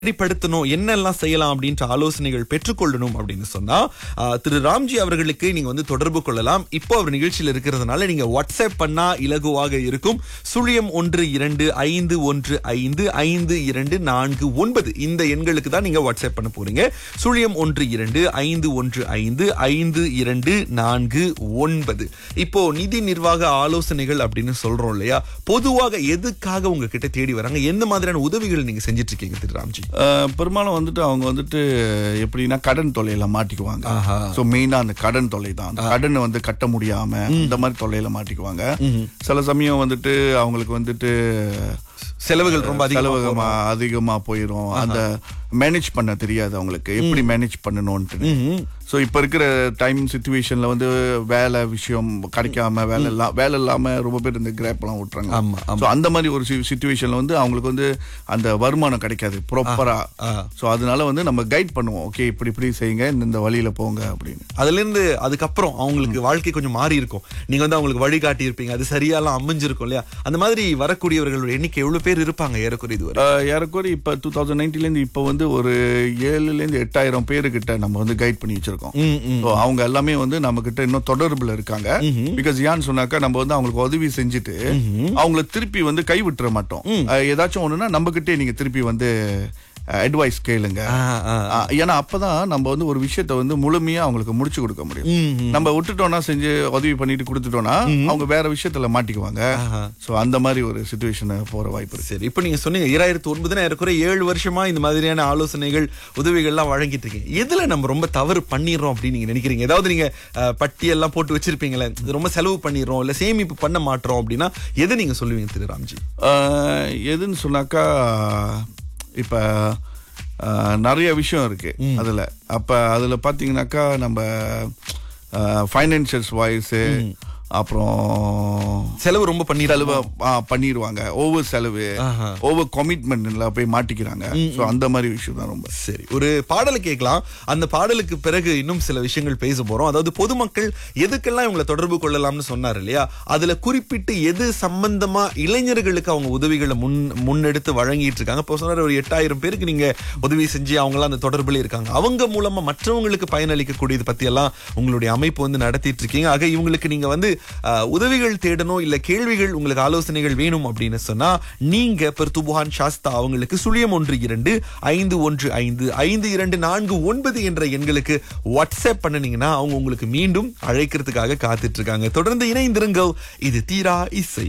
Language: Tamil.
சரிப்படுத்தணும் என்னெல்லாம் செய்யலாம் அப்படின்ற ஆலோசனைகள் பெற்றுக்கொள்ளணும் அப்படின்னு சொன்னா ஆ, திரு ராம்ஜி அவர்களுக்கு நீங்க வந்து தொடர்பு கொள்ளலாம் இப்போ அவர் நிகழ்ச்சியில் இருக்கிறதுனால நீங்க வாட்ஸ்அப் பண்ணா இலகுவாக இருக்கும் சுழியம் ஒன்று இரண்டு ஐந்து ஒன்று ஐந்து ஐந்து இரண்டு நான்கு ஒன்பது இந்த எண்களுக்கு தான் நீங்க வாட்ஸ்அப் பண்ண போறீங்க சுழியம் ஒன்று இரண்டு ஐந்து ஒன்று ஐந்து ஐந்து இரண்டு நான்கு ஒன்பது இப்போ நிதி நிர்வாக ஆலோசனைகள் அப்படின்னு சொல்றோம் இல்லையா பொதுவாக எதுக்காக உங்ககிட்ட தேடி வராங்க எந்த மாதிரியான உதவிகள் நீங்க செஞ்சிட்டு இருக்கீங்க திரு ராம்ஜி அஹ், பெரும்பாலும் வந்துட்டு அவங்க வந்துட்டு எப்படின்னா கடன் தொல்லையில மாட்டிக்குவாங்க ஆஹா. சோ மெயினா அந்த கடன் தொல்லை தான் அந்த கடனை வந்து கட்ட முடியாம இந்த மாதிரி தொல்லையில மாட்டிக்குவாங்க சில சமயம் வந்துட்டு அவங்களுக்கு வந்துட்டு செலவுகள் ரொம்ப அதிகமா செலவுகமா அதிகமா போயிரும் அந்த மேனேஜ் பண்ண தெரியாது அவங்களுக்கு எப்படி மேனேஜ் பண்ணணும்னு சோ இப்ப இருக்கிற டைம் சுச்சுவேஷன்ல வந்து வேலை விஷயம் கிடைக்காம வேலை எல்லாம் வேலை இல்லாம ரொம்ப பேர் இந்த கிராப் எல்லாம் விட்டுறாங்க ஆமா, ஆமா. சோ அந்த மாதிரி ஒரு சுச்சுவேஷன்ல வந்து அவங்களுக்கு வந்து அந்த வருமானம் கிடைக்காது ப்ராப்பரா ஆ. சோ அதனால வந்து நம்ம கைட் பண்ணுவோம் ஓகே இப்படி இப்படி செய்யுங்க இந்த இந்த வழியில போங்க அப்படின்னு அதுல இருந்து அதுக்கப்புறம் அவங்களுக்கு வாழ்க்கை கொஞ்சம் மாறி இருக்கும் நீங்க வந்து அவங்களுக்கு வழிகாட்டி இருப்பீங்க அது சரியாலாம் அமைஞ்சிருக்கும் இல்லையா அந்த மாதிரி வரக்கூடியவர்களோட எண்ணிக்கை எவ்வளவு பேர் இருப்பாங்க ஏறக்குறைய இதுவரை அஹ், ஏறக்குறைய இப்ப டூ தௌசண்ட் நைன்டில இருந்து இப்ப வந்து ஒரு ஏழுல இருந்து எட்டாயிரம் பேருக்கிட்ட நம்ம வந்து கைட் பண்ணி வச்சிருக்கோம் ம், ம். So, அவங்க எல்லாமே வந்து நம்ம கிட்ட இன்னும் தொடர்புல இருக்காங்க பிகாஸ் ஏன்னு சொன்னாக்கா நம்ம வந்து அவங்களுக்கு உதவி செஞ்சுட்டு அவங்கள திருப்பி வந்து கை விட்டுற மாட்டோம் அஹ், ஏதாச்சும் ஒண்ணுன்னா நம்ம கிட்டே நீங்க திருப்பி வந்து அட்வைஸ் கேளுங்க ஆ, ஆ. அஹ், ஏன்னா அப்பதான் நம்ம வந்து ஒரு விஷயத்த வந்து முழுமையா அவங்களுக்கு முடிச்சு கொடுக்க முடியும் ம், ம். நம்ம விட்டுட்டோம்னா செஞ்சு உதவி பண்ணிட்டு கொடுத்துட்டோம்னா அவங்க வேற விஷயத்துல மாட்டிக்குவாங்க ஆஹா. சோ அந்த மாதிரி ஒரு சுச்சுவேஷன் போற வாய்ப்பு இருக்கு சரி இப்போ நீங்க சொன்னீங்க ஈராயிரத்து ஒன்பதுனா ஏறக்குறைய ஏழு வருஷமா இந்த மாதிரியான ஆலோசனைகள் உதவிகள்லாம் வழங்கிட்டு இருக்கீங்க எதுல நம்ம ரொம்ப தவறு பண்ணிடுறோம் அப்படின்னு நீங்க நினைக்கிறீங்க ஏதாவது நீங்க அஹ், பட்டியெல்லாம் போட்டு வச்சிருப்பீங்களே இது ரொம்ப செலவு பண்ணிடுறோம் இல்ல சேமிப்பு பண்ண மாட்டோம் அப்படின்னா எதை நீங்க சொல்லுவீங்க திரு ராம்ஜி ஆஹ் எதுன்னு சொன்னாக்கா இப்ப ஆஹ் நிறைய விஷயம் இருக்கு அதுல அப்ப அதுல பாத்தீங்கன்னாக்கா நம்ம ஃபைனான்சியல்ஸ் வாய்ஸ் அப்புறம் செலவு ரொம்ப பண்ணிடுறோம் செலவு ஆ, பண்ணிடுவாங்க ஓவர் செலவு ஆஹா. ஓவர் கமிட்மெண்ட்ல போய் மாட்டிக்கிறாங்க சோ அந்த மாதிரி விஷயம் தான் ரொம்ப சரி ஒரு பாடலை கேட்கலாம் அந்த பாடலுக்கு பிறகு இன்னும் சில விஷயங்கள் பேச போறோம் அதாவது பொதுமக்கள் எதுக்கெல்லாம் இவங்களை தொடர்பு கொள்ளலாம்னு சொன்னார் இல்லையா அதுல குறிப்பிட்டு எது சம்பந்தமா இளைஞர்களுக்கு அவங்க உதவிகளை முன் முன்னெடுத்து வழங்கிட்டு இருக்காங்க இப்போ சொன்னார் ஒரு எட்டாயிரம் பேருக்கு நீங்க உதவி செஞ்சு அவங்களாம் அந்த தொடர்புல இருக்காங்க அவங்க மூலமா மற்றவங்களுக்கு பயனளிக்கக்கூடியது பத்தி எல்லாம் உங்களுடைய அமைப்பு வந்து நடத்திட்டு இருக்கீங்க ஆக இவங்களுக்கு நீங்க வந்து அஹ், உதவிகள் தேடணும் இல்ல கேள்விகள் உங்களுக்கு ஆலோசனைகள் வேணும் அப்படின்னு சொன்னா நீங்க பெர்துபுகான் சாஸ்தா அவங்களுக்கு சுழியம் ஒன்று இரண்டு ஐந்து ஒன்று ஐந்து ஐந்து இரண்டு நான்கு ஒன்பது என்ற எண்களுக்கு வாட்ஸ்அப் பண்ணுனீங்கன்னா அவங்க உங்களுக்கு மீண்டும் அழைக்கிறதுக்காக காத்துட்டு இருக்காங்க தொடர்ந்து இணைந்திருங்கள் இது தீரா இசை